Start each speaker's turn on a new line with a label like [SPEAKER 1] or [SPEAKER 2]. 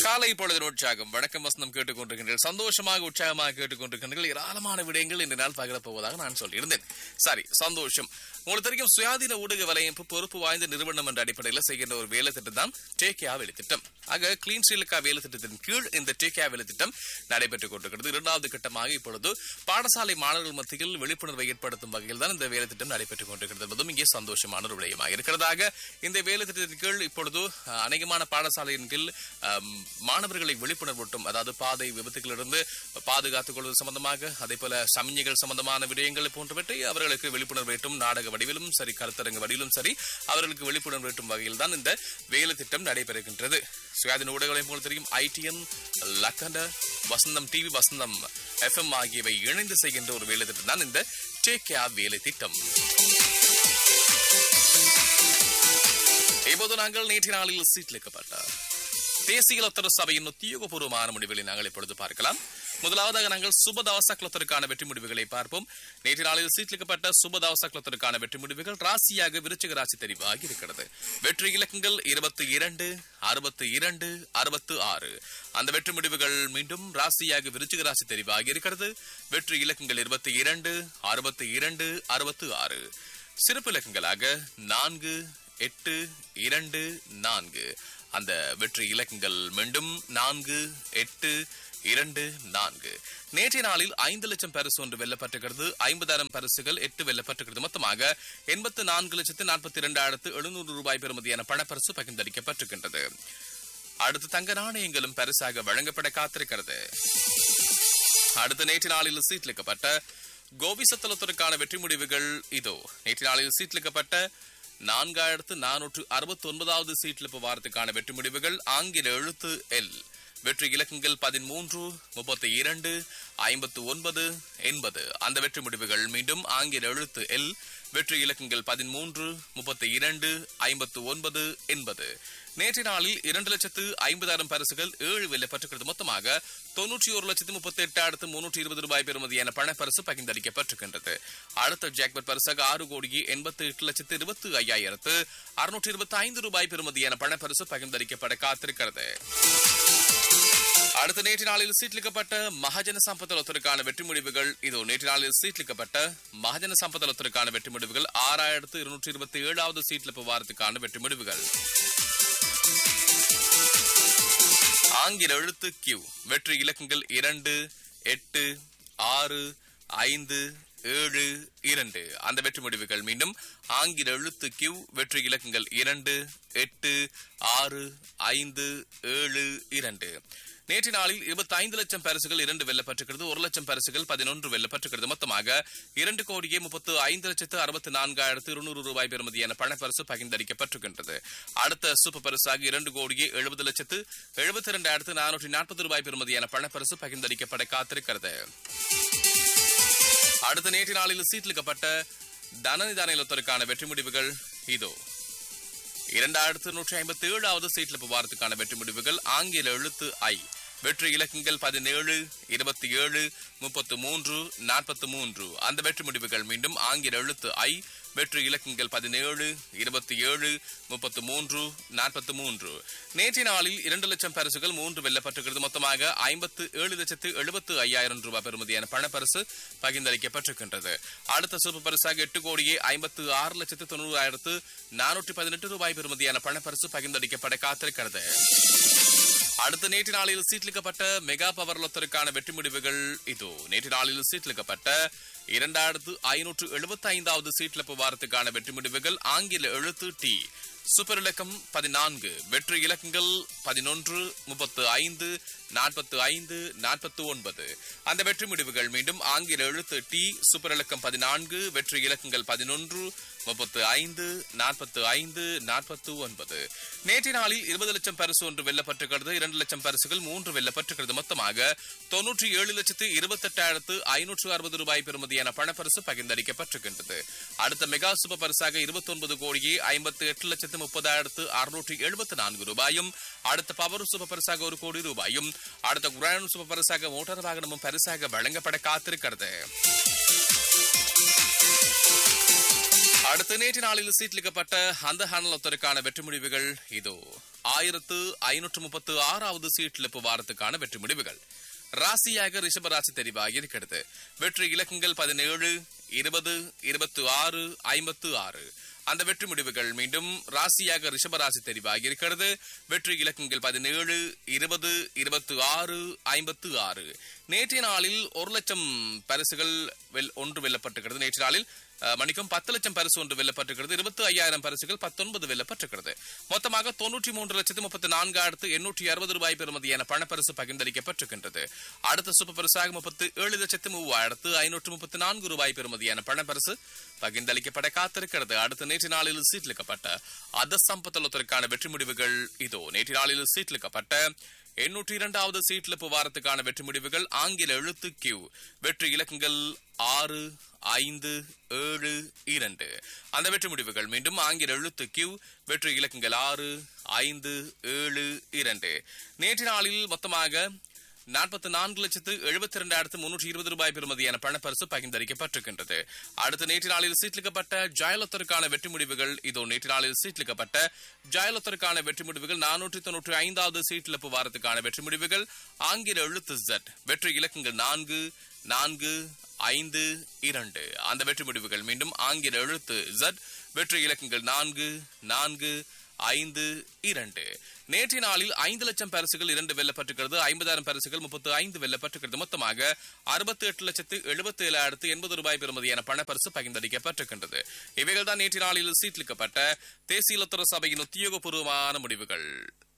[SPEAKER 1] காலை பொழுது உற்சாகம் வணக்கம் வசனம் கேட்டுக்கொண்டிருக்கின்றீர்கள் சந்தோஷமாக உற்சாகமாக கேட்டுக்கொண்டிருக்கின்றீர்கள் ஏராளமான விடயங்கள் இந்த நாள் பகிரப் போவதாக நான் சொல்லியிருந்தேன் சரி சந்தோஷம் உங்களுக்கு தெரியும் சுயாதீன ஊடக வலையமைப்பு பொறுப்பு வாய்ந்த நிறுவனம் என்ற அடிப்படையில் செய்கின்ற ஒரு வேலை திட்டம் தான் டேக்கியா வேலை திட்டம் ஆக கிளீன் ஸ்ரீலங்கா வேலை திட்டத்தின் கீழ் இந்த டேக்கியா வேலை திட்டம் நடைபெற்றுக் கொண்டிருக்கிறது இரண்டாவது கட்டமாக இப்பொழுது பாடசாலை மாணவர்கள் மத்தியில் விழிப்புணர்வை ஏற்படுத்தும் வகையில் தான் இந்த வேலை திட்டம் நடைபெற்றுக் கொண்டிருக்கிறது என்பதும் இங்கே சந்தோஷமான ஒரு விடயமாக இருக்கிறதாக இந்த வேலை திட்டத்தின் கீழ் இப்பொழுது அஹ், அநேகமான பாடசாலையின் கீழ் அம், மாணவர்களை விழிப்புணர்வூட்டும் அதாவது பாதை விபத்துகளிலிருந்து பாதுகாத்துக் கொள்வது சம்பந்தமாக அதே போல சமஞ்சைகள் சம்பந்தமான விடயங்கள் போன்றவற்றை அவர்களுக்கு விழிப்புணர்வு ஏற்றும் நாடக வடிவிலும் சரி கருத்தரங்க வடிவிலும் சரி அவர்களுக்கு விழிப்புணர்வு ஏற்றும் வகையில் தான் இந்த வேலை திட்டம் நடைபெறுகின்றது சுயாதீன ஊடகங்களையும் போல தெரியும் ஐடிஎன் லக்கண்ட வசந்தம் டிவி வசந்தம் எஃப்எம் ஆகியவை இணைந்து செய்கின்ற ஒரு வேலை திட்டம் தான் இந்த டேக் கேர் வேலை திட்டம் இப்போது நாங்கள் நேற்று நாளில் சீட்லிக்கப்பட்டார் தேசிய லத்தர சபையின் உத்தியோகபூர்வமான முடிவுகளை நாங்கள் இப்பொழுது பார்க்கலாம் முதலாவதாக நாங்கள் சுபதவச குலத்திற்கான வெற்றி முடிவுகளை பார்ப்போம் நேற்று நாளில் சீட்லிக்கப்பட்ட சுபதவச குலத்திற்கான வெற்றி முடிவுகள் ராசியாக விருச்சிக ராசி தெரிவாகி இருக்கிறது வெற்றி இலக்கங்கள் இருபத்தி இரண்டு அறுபத்தி இரண்டு அறுபத்து ஆறு அந்த வெற்றி முடிவுகள் மீண்டும் ராசியாக விருச்சிக ராசி தெரிவாகி இருக்கிறது வெற்றி இலக்கங்கள் இருபத்தி இரண்டு அறுபத்தி இரண்டு அறுபத்து ஆறு சிறப்பு இலக்கங்களாக நான்கு எட்டு இரண்டு நான்கு அந்த வெற்றி இலக்கங்கள் மீண்டும் நான்கு எட்டு இரண்டு நான்கு நேற்றைய நாளில் ஐந்து லட்சம் பரிசு ஒன்று வெல்லப்பட்டிருக்கிறது ஐம்பதாயிரம் பரிசுகள் எட்டு வெல்லப்பட்டிருக்கிறது மொத்தமாக எண்பத்து நான்கு லட்சத்து நாற்பத்தி இரண்டாயிரத்து எழுநூறு ரூபாய் பெறுமதியான பணப்பரிசு பகிர்ந்தளிக்கப்பட்டிருக்கின்றது அடுத்து தங்க நாணயங்களும் பரிசாக வழங்கப்பட காத்திருக்கிறது அடுத்த நேற்று நாளில் சீட்லிக்கப்பட்ட கோபிசத்தலத்திற்கான வெற்றி முடிவுகள் இதோ நேற்று நாளில் சீட்லிக்கப்பட்ட நான்காயிரத்து நானூற்று அறுபத்தி ஒன்பதாவது சீட்லிப்பு வாரத்துக்கான வெற்றி முடிவுகள் ஆங்கில எழுத்து எல் வெற்றி இலக்கங்கள் பதிமூன்று முப்பத்தி இரண்டு ஐம்பத்து ஒன்பது எண்பது அந்த வெற்றி முடிவுகள் மீண்டும் ஆங்கில எழுத்து எல் வெற்றி இலக்கங்கள் பதிமூன்று முப்பத்தி இரண்டு ஐம்பத்து ஒன்பது எண்பது நேற்றைய நாளில் இரண்டு லட்சத்து ஐம்பதாயிரம் பரிசுகள் ஏழு வெல்லப்பட்டிருக்கிறது மொத்தமாக தொன்னூற்றி ஒரு லட்சத்து முப்பத்தி எட்டாயிரத்து முன்னூற்றி இருபது ரூபாய் பெறுமதியான பணப்பரிசு பகிர்ந்தளிக்கப்பட்டிருக்கின்றது அடுத்த ஜாக்பட் பரிசாக ஆறு கோடியே எண்பத்தி எட்டு லட்சத்து இருபத்தி ஐயாயிரத்து அறுநூற்றி இருபத்தி ஐந்து ரூபாய் பெறுமதியான பணப்பரிசு பகிர்ந்தளிக்கப்பட காத்திருக்கிறது அடுத்த நேற்று நாளில் சீட்லிக்கப்பட்ட மகாஜன சம்பத்தலத்திற்கான வெற்றி முடிவுகள் இதோ நேற்று நாளில் சீட்லிக்கப்பட்ட மகாஜன சம்பத்தலத்திற்கான வெற்றி முடிவுகள் ஆறாயிரத்து இருநூற்றி இருபத்தி ஏழாவது சீட்லிப்பு வாரத்துக்கான வெற்றி முடிவுகள் ஆங்கில எழுத்து கியூ வெற்றி இலக்கங்கள் இரண்டு எட்டு ஆறு ஐந்து ஏழு இரண்டு அந்த வெற்றி முடிவுகள் மீண்டும் ஆங்கில எழுத்து கியூ வெற்றி இலக்கங்கள் இரண்டு எட்டு ஆறு ஐந்து ஏழு இரண்டு நேற்று நாளில் இருபத்தி ஐந்து லட்சம் பரிசுகள் இரண்டு வெல்லப்பட்டிருக்கிறது ஒரு லட்சம் பரிசுகள் பதினொன்று வெல்லப்பட்டிருக்கிறது மொத்தமாக இரண்டு கோடியே முப்பத்து ஐந்து லட்சத்து அறுபத்தி நான்காயிரத்து இருநூறு ரூபாய் பெறுமதியான பணப்பரிசு பகிர்ந்தளிக்கப்பட்டிருக்கின்றது அடுத்த சூப்பர் பரிசாக இரண்டு கோடியே எழுபது லட்சத்து எழுபத்தி இரண்டாயிரத்து நானூற்றி நாற்பது ரூபாய் பெறுமதியான பணப்பரிசு பகிர்ந்தளிக்கப்பட காத்திருக்கிறது அடுத்த நேற்று நாளில் சீட்லிக்கப்பட்ட தனநிதான இலத்திற்கான வெற்றி முடிவுகள் இதோ இரண்டாயிரத்து நூற்றி ஐம்பத்தி ஏழாவது சீட்லிப்பு வாரத்துக்கான வெற்றி முடிவுகள் ஆங்கில எழுத்து ஐ வெற்றி இலக்கங்கள் பதினேழு இருபத்தி ஏழு முப்பத்து மூன்று நாற்பத்தி மூன்று அந்த வெற்றி முடிவுகள் மீண்டும் ஆங்கில எழுத்து ஐ வெற்றி இலக்கங்கள் பதினேழு இருபத்தி ஏழு முப்பத்து மூன்று நாற்பத்தி மூன்று நேற்றைய நாளில் இரண்டு லட்சம் பரிசுகள் மூன்று வெல்லப்பட்டிருக்கிறது மொத்தமாக ஐம்பத்து ஏழு லட்சத்து எழுபத்து ஐயாயிரம் ரூபாய் பெறுமதியான பணப்பரிசு பகிர்ந்தளிக்கப்பட்டிருக்கின்றது அடுத்த சூப்பர் பரிசாக எட்டு கோடியே ஐம்பத்து ஆறு லட்சத்து தொண்ணூறாயிரத்து நானூற்றி பதினெட்டு ரூபாய் பெறுமதியான பணப்பரிசு பகிர்ந்தளிக்கப்பட காத்திருக்கிறது அடுத்த நேற்று நாளில் சீட்லிக்கப்பட்ட மெகா பவர் லொத்தருக்கான வெற்றி முடிவுகள் இதோ நேற்று நாளில் சீட்லிக்கப்பட்ட இரண்டாயிரத்து ஐநூற்று எழுபத்தி ஐந்தாவது சீட்லிப்பு வாரத்துக்கான வெற்றி முடிவுகள் ஆங்கில எழுத்து டி சூப்பர் இலக்கம் பதினான்கு வெற்றி இலக்கங்கள் பதினொன்று முப்பத்து ஐந்து நாற்பத்து ஐந்து நாற்பத்து ஒன்பது அந்த வெற்றி முடிவுகள் மீண்டும் ஆங்கில எழுத்து டி சூப்பர் இலக்கம் பதினான்கு வெற்றி இலக்கங்கள் பதினொன்று முப்பத்து ஐந்து நாற்பத்து ஐந்து நாற்பத்து ஒன்பது நேற்றைய நாளில் இருபது லட்சம் பரிசு ஒன்று வெல்லப்பட்டிருக்கிறது இரண்டு லட்சம் பரிசுகள் மூன்று வெல்லப்பட்டிருக்கிறது மொத்தமாக தொன்னூற்றி ஏழு லட்சத்து இருபத்தெட்டாயிரத்து ஐநூற்று அறுபது ரூபாய் பெறுமதியான பணப்பரிசு பகிர்ந்தளிக்கப்பட்டிருக்கின்றது அடுத்த மெகா சூப்பர் பரிசாக இருபத்தி ஒன்பது கோடியே ஐம்பத்து எட்டு லட்சத்து முப்பதாயிரத்து அறுநூற்றி எழுபத்தி நான்கு ரூபாயும் அடுத்த பவர் சூப்பர் பரிசாக ஒரு கோடி ரூபாயும் அடுத்த குரான் சூப்பர் பரிசாக மோட்டார் வாகனமும் பரிசாக வழங்கப்பட காத்திருக்கிறது அடுத்த நேற்று நாளில் சீட்லிக்கப்பட்ட அந்த ஹானலொத்தருக்கான வெற்றி முடிவுகள் இதோ ஆயிரத்து ஐநூற்று முப்பத்து ஆறாவது சீட்லிப்பு வாரத்துக்கான வெற்றி முடிவுகள் ராசியாக ரிஷபராசி தெரிவாகி இருக்கிறது வெற்றி இலக்கங்கள் பதினேழு இருபது இருபத்தி ஆறு ஐம்பத்து ஆறு அந்த வெற்றி முடிவுகள் மீண்டும் ராசியாக ரிஷபராசி தெரிவாகி இருக்கிறது வெற்றி இலக்கங்கள் பதினேழு இருபது இருபத்தி ஆறு ஐம்பத்து ஆறு நேற்றைய நாளில் ஒரு லட்சம் பரிசுகள் வெல் ஒன்று வெல்லப்பட்டிருக்கிறது நேற்று நாளில் அஹ், மணிக்கும் பத்து லட்சம் பரிசு ஒன்று வெல்லப்பட்டிருக்கிறது இருபத்தி ஐயாயிரம் பரிசுகள் பத்தொன்பது வெல்லப்பட்டிருக்கிறது மொத்தமாக தொன்னூற்றி மூன்று லட்சத்து முப்பத்தி நான்காயிரத்து எண்ணூற்றி அறுபது ரூபாய் பெறுமதியான பணப்பரிசு பகிர்ந்தளிக்கப்பட்டிருக்கின்றது அடுத்த சூப்பர் பரிசாக முப்பத்து ஏழு லட்சத்து மூவாயிரத்து ஐநூற்று முப்பத்தி நான்கு ரூபாய் பெறுமதியான பணப்பரிசு பகிர்ந்தளிக்கப்பட காத்திருக்கிறது அடுத்த நேற்று நாளில் சீட்லிக்கப்பட்ட அத சம்பத்தலத்திற்கான வெற்றி முடிவுகள் இதோ நேற்று நாளில் சீட்லிக்கப்பட்ட எண்ணூற்றி இரண்டாவது சீட்லிப்பு வாரத்துக்கான வெற்றி முடிவுகள் ஆங்கில எழுத்து கியூ வெற்றி இலக்கங்கள் ஆறு ஐந்து ஏழு இரண்டு அந்த வெற்றி முடிவுகள் மீண்டும் ஆங்கில எழுத்து கியூ வெற்றி இலக்கங்கள் ஆறு ஐந்து ஏழு இரண்டு நேற்று நாளில் மொத்தமாக நாற்பத்தி நான்கு லட்சத்து எழுபத்தி இரண்டாயிரத்து முன்னூற்றி இருபது ரூபாய் பெறுமதியான பணப்பரிசு பகிர்ந்தளிக்கப்பட்டிருக்கின்றது அடுத்த நேற்று நாளில் சீட்லிக்கப்பட்ட ஜாயலத்திற்கான வெற்றி முடிவுகள் இதோ நேற்று நாளில் சீட்லிக்கப்பட்ட ஜாயலத்திற்கான வெற்றி முடிவுகள் நானூற்றி தொன்னூற்றி ஐந்தாவது சீட்டிழப்பு வாரத்துக்கான வெற்றி முடிவுகள் ஆங்கில எழுத்து ஜட் வெற்றி இலக்கங்கள் நான்கு நான்கு ஐந்து இரண்டு அந்த வெற்றி முடிவுகள் மீண்டும் ஆங்கில எழுத்து ஜட் வெற்றி இலக்கங்கள் நான்கு நான்கு ஐந்து இரண்டு நேற்றைய நாளில் ஐந்து லட்சம் பரிசுகள் இரண்டு வெல்லப்பட்டிருக்கிறது ஐம்பதாயிரம் பரிசுகள் முப்பத்து ஐந்து வெல்லப்பட்டிருக்கிறது மொத்தமாக அறுபத்தி எட்டு லட்சத்து எழுபத்தி ஏழாயிரத்து எண்பது ரூபாய் பெறுமதியான பணப்பரிசு பகிர்ந்தளிக்கப்பட்டிருக்கின்றது இவைகள் தான் நேற்று நாளில் சீட்லிக்கப்பட்ட தேசிய இலத்தர சபையின் உத்தியோகபூர்வமான முடிவுகள்